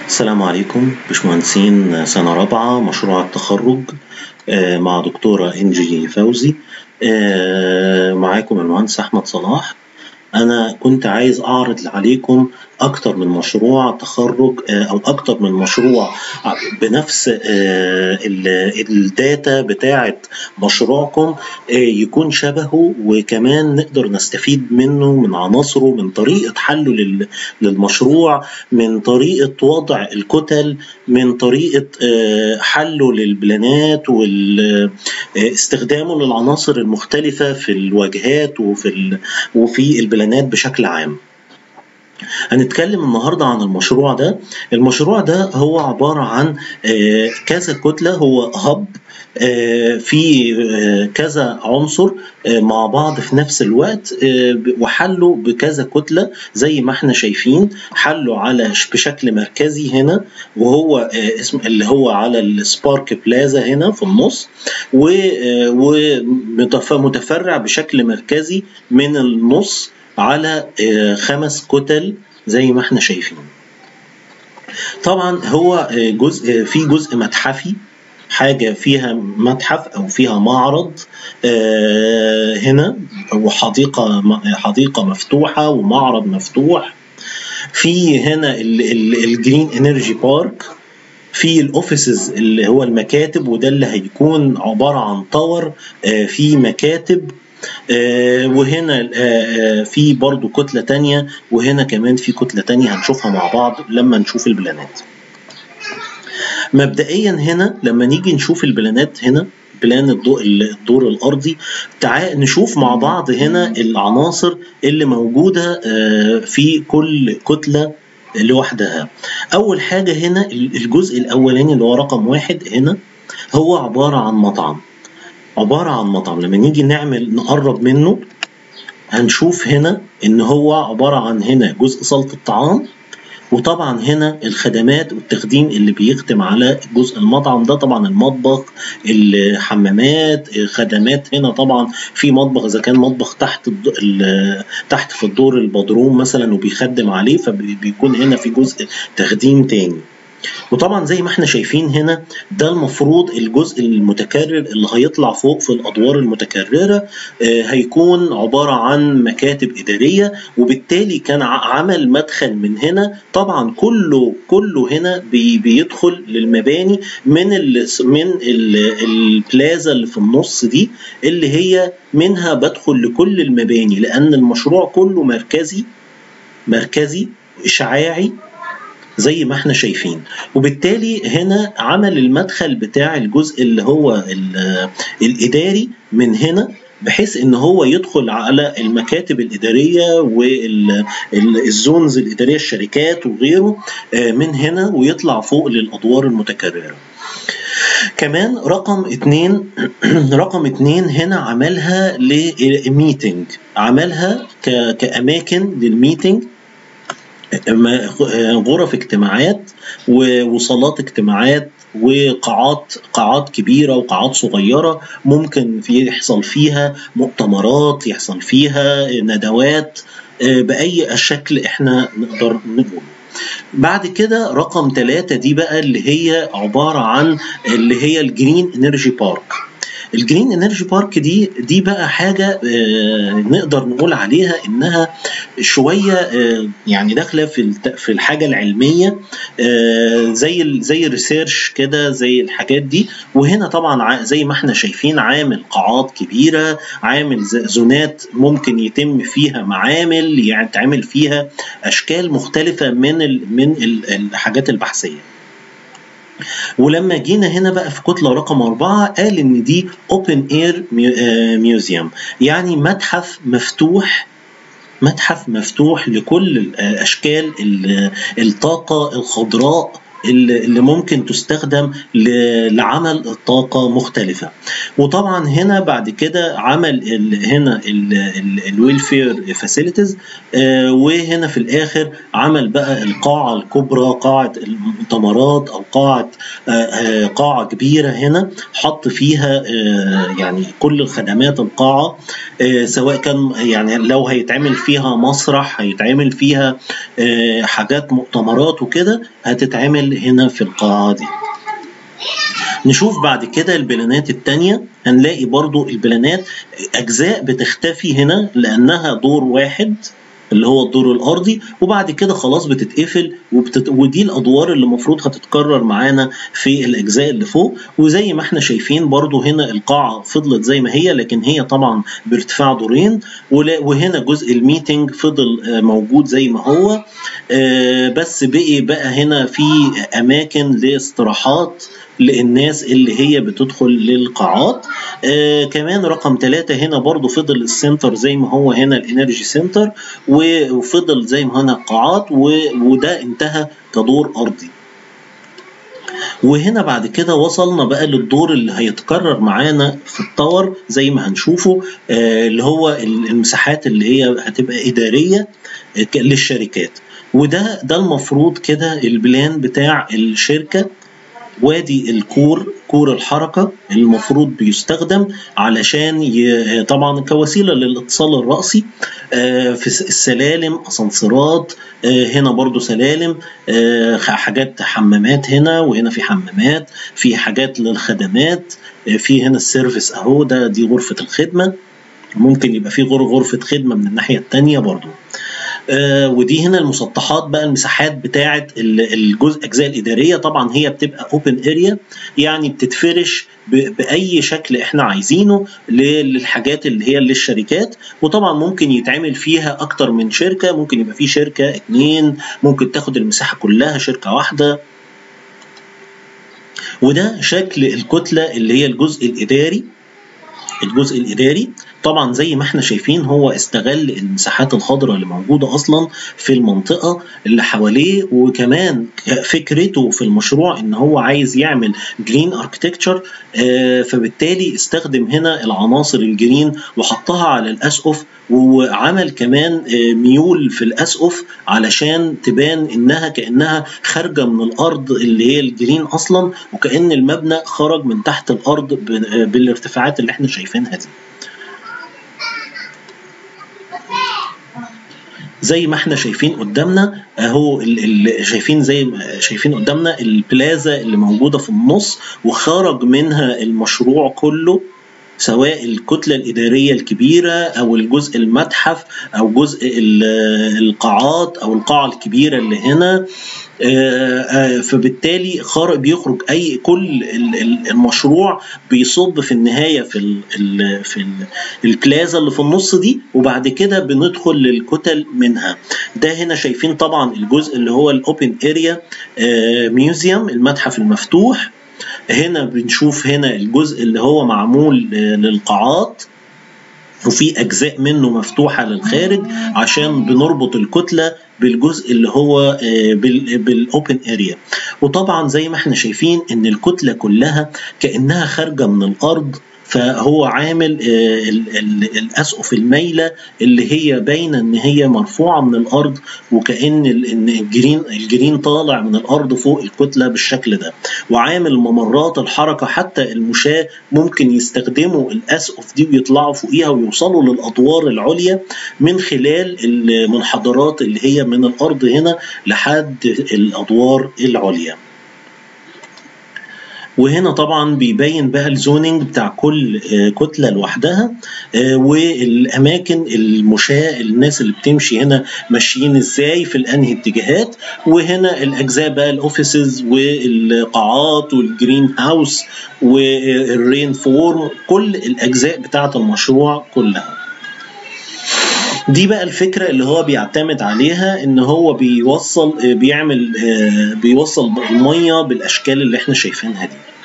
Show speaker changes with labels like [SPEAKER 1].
[SPEAKER 1] السلام عليكم باشمهندسين سنة رابعة مشروع التخرج آه، مع دكتورة إنجي فوزي آه، معاكم المهندس أحمد صلاح أنا كنت عايز أعرض عليكم أكتر من مشروع تخرج آه، أو أكتر من مشروع بنفس آه، ال- الداتا بتاعة مشروعكم آه، يكون شبهه وكمان نقدر نستفيد منه من عناصره من طريقة حله لل- للمشروع من طريقة وضع الكتل من طريقة آه، حله للبلانات واستخدامه للعناصر المختلفة في الواجهات وفي ال- وفي البلانات بشكل عام هنتكلم النهارده عن المشروع ده المشروع ده هو عبارة عن آه، كذا كتلة هو هب آه، في آه، كذا عنصر آه، مع بعض في نفس الوقت آه، ب- وحله بكذا كتلة زي ما احنا شايفين حله على ش- بشكل مركزي هنا وهو آه، اسم اللي هو على السبارك بلازا هنا في النص ومتفرع بشكل مركزي من النص على آه، خمس كتل زي ما احنا شايفين طبعا هو آه، جزء في جزء متحفي حاجة فيها متحف أو فيها معرض آه، هنا وحديقة حديقة مفتوحة ومعرض مفتوح في هنا الجرين انرجي بارك في الاوفيسز اللي هو المكاتب وده اللي هيكون عبارة عن طور آه، في مكاتب آه، وهنا آه، آه، في برضو كتلة تانية وهنا كمان في كتلة تانية هنشوفها مع بعض لما نشوف البلانات مبدئيا هنا لما نيجي نشوف البلانات هنا بلان الضوء الدور الارضي تعال نشوف مع بعض هنا العناصر اللي موجوده آه، في كل كتله لوحدها اول حاجه هنا الجزء الاولاني اللي هو رقم واحد هنا هو عباره عن مطعم عباره عن مطعم لما نيجي نعمل نقرب منه هنشوف هنا ان هو عباره عن هنا جزء صاله الطعام وطبعا هنا الخدمات والتخديم اللي بيخدم على جزء المطعم ده طبعا المطبخ الحمامات خدمات هنا طبعا في مطبخ اذا كان مطبخ تحت الد... ال- تحت في الدور البدروم مثلا وبيخدم عليه فبيكون هنا في جزء تخديم تاني وطبعا زي ما احنا شايفين هنا ده المفروض الجزء المتكرر اللي هيطلع فوق في الادوار المتكرره آه، هيكون عباره عن مكاتب اداريه وبالتالي كان ع- عمل مدخل من هنا طبعا كله كله هنا بي بيدخل للمباني من ال من ال البلازا اللي في النص دي اللي هي منها بدخل لكل المباني لان المشروع كله مركزي مركزي اشعاعي زي ما احنا شايفين وبالتالي هنا عمل المدخل بتاع الجزء اللي هو ال- الاداري من هنا بحيث ان هو يدخل على المكاتب الاداريه والزونز الاداريه الشركات وغيره آه، من هنا ويطلع فوق للادوار المتكرره كمان رقم اتنين رقم اتنين هنا عملها لميتنج عملها ك- كأماكن للميتنج ما- غرف اجتماعات و- وصالات اجتماعات وقاعات قاعات كبيرة وقاعات صغيرة ممكن في يحصل فيها مؤتمرات يحصل فيها ندوات آه، بأي شكل احنا نقدر نقوله بعد كده رقم ثلاثة دي بقى اللي هي عبارة عن اللي هي الجرين انرجي بارك الجرين انرجي بارك دي دي بقى حاجه آه، نقدر نقول عليها انها شويه آه، يعني داخله في الت- في الحاجه العلميه آه، زي ال- زي الريسيرش كده زي الحاجات دي وهنا طبعا ع- زي ما احنا شايفين عامل قاعات كبيره عامل ز- زونات ممكن يتم فيها معامل يعني تعمل فيها اشكال مختلفه من ال من ال- الحاجات البحثيه ولما جينا هنا بقى في كتلة رقم أربعة قال إن دي Open Air Museum يعني متحف مفتوح متحف مفتوح لكل أشكال ال- الطاقة الخضراء اللي ممكن تستخدم لعمل طاقة مختلفة وطبعا هنا بعد كده عمل ال هنا الويلفير فاسيلتيز وهنا في الاخر عمل بقى القاعة الكبرى قاعة المؤتمرات او قاعة قاعة كبيرة هنا حط فيها يعني كل الخدمات القاعة سواء كان يعني لو هيتعمل فيها مسرح هيتعمل فيها حاجات مؤتمرات وكده هتتعمل هنا في القاعة دي نشوف بعد كده البلانات التانية هنلاقي برضو البلانات أجزاء بتختفي هنا لأنها دور واحد اللي هو الدور الارضي وبعد كده خلاص بتتقفل وبتت... ودي الادوار اللي المفروض هتتكرر معانا في الاجزاء اللي فوق وزي ما احنا شايفين برضو هنا القاعه فضلت زي ما هي لكن هي طبعا بارتفاع دورين ولا... وهنا جزء الميتنج فضل موجود زي ما هو بس بقي بقى هنا في اماكن لاستراحات للناس اللي هي بتدخل للقاعات آه كمان رقم ثلاثة هنا برضو فضل السنتر زي ما هو هنا الانرجي سنتر وفضل زي ما هنا القاعات وده انتهى كدور ارضي وهنا بعد كده وصلنا بقى للدور اللي هيتكرر معانا في التاور زي ما هنشوفه آه اللي هو المساحات اللي هي هتبقى اداريه آه للشركات وده ده المفروض كده البلان بتاع الشركه وادي الكور كور الحركة المفروض بيستخدم علشان ي... طبعا كوسيلة للاتصال الرأسي في السلالم أسانسيرات هنا برضو سلالم حاجات حمامات هنا وهنا في حمامات في حاجات للخدمات في هنا السيرفيس أهو ده دي غرفة الخدمة ممكن يبقى في غرفة خدمة من الناحية التانية برضو آه ودي هنا المسطحات بقى المساحات بتاعه الجزء الاجزاء الاداريه طبعا هي بتبقى اوبن اريا يعني بتتفرش باي شكل احنا عايزينه للحاجات اللي هي للشركات وطبعا ممكن يتعمل فيها اكتر من شركه ممكن يبقى في شركه اتنين ممكن تاخد المساحه كلها شركه واحده وده شكل الكتله اللي هي الجزء الاداري الجزء الاداري طبعا زي ما احنا شايفين هو استغل المساحات الخضراء اللي موجوده اصلا في المنطقه اللي حواليه وكمان فكرته في المشروع ان هو عايز يعمل جرين اركتكتشر آه فبالتالي استخدم هنا العناصر الجرين وحطها على الاسقف وعمل كمان آه ميول في الاسقف علشان تبان انها كانها خارجه من الارض اللي هي الجرين اصلا وكان المبنى خرج من تحت الارض بالارتفاعات اللي احنا شايفينها دي زي ما احنا شايفين قدامنا اهو اللي شايفين زي شايفين قدامنا البلازا اللي موجوده في النص وخرج منها المشروع كله سواء الكتلة الإدارية الكبيرة أو الجزء المتحف أو جزء القاعات أو القاعة الكبيرة اللي هنا فبالتالي خارج بيخرج اي كل المشروع بيصب في النهايه في ال ال في ال البلازا اللي في النص دي وبعد كده بندخل للكتل منها ده هنا شايفين طبعا الجزء اللي هو الاوبن اريا ميوزيوم المتحف المفتوح هنا بنشوف هنا الجزء اللي هو معمول للقاعات وفي اجزاء منه مفتوحه للخارج عشان بنربط الكتله بالجزء اللي هو بالاوبن اريا وطبعا زي ما احنا شايفين ان الكتله كلها كانها خارجه من الارض فهو عامل ال ال الاسقف المايله اللي هي باينه ان هي مرفوعه من الارض وكان ان الجرين الجرين طالع من الارض فوق الكتله بالشكل ده وعامل ممرات الحركه حتى المشاه ممكن يستخدموا الاسقف دي ويطلعوا فوقيها ويوصلوا للادوار العليا من خلال المنحدرات اللي هي من الارض هنا لحد الادوار العليا وهنا طبعا بيبين بقى الزوننج بتاع كل كتله لوحدها والاماكن المشاة الناس اللي بتمشي هنا ماشيين ازاي في الانهي اتجاهات وهنا الاجزاء بقى الاوفيسز والقاعات والجرين هاوس والرين فورم كل الاجزاء بتاعه المشروع كلها دي بقى الفكرة اللي هو بيعتمد عليها ان هو بيوصل بيعمل بيوصل المية بالاشكال اللي احنا شايفينها دي